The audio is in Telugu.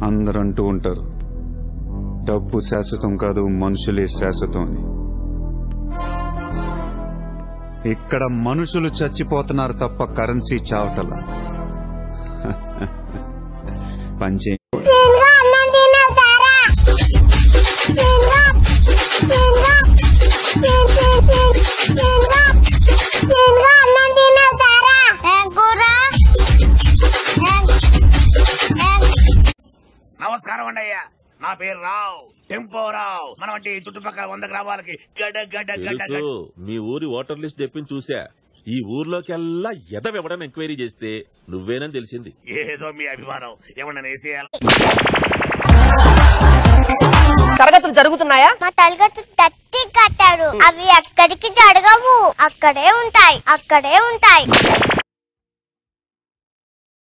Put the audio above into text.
అందరూ అంటూ ఉంటారు డబ్బు శాశ్వతం కాదు మనుషులే శాశ్వతం అని ఇక్కడ మనుషులు చచ్చిపోతున్నారు తప్ప కరెన్సీ చావటల పంచే తినగా అన్నం తినేస్తారా తినగా తినగా తినగా తినగా అన్నం తినేస్తారా ఏం కూర నమస్కారం అండి అయ్యా నా పేరు రావు టెంపో రావు మన వంటి చుట్టుపక్కల వంద గ్రామాలకి గడ గడ గడ తెలుసు మీ ఊరి ఓటర్ లిస్ట్ తెప్పించి చూసా ఈ ఊర్లోకెల్లా ఎదవెవడం ఎంక్వైరీ చేస్తే నువ్వేనని తెలిసింది ఏదో మీ అభిమానం ఏమన్నా వేసేయాలి తరగతులు జరుగుతున్నాయా మా తలగట్టు గట్టి కట్టాడు అవి ఎక్కడికి జరగవు అక్కడే ఉంటాయి అక్కడే ఉంటాయి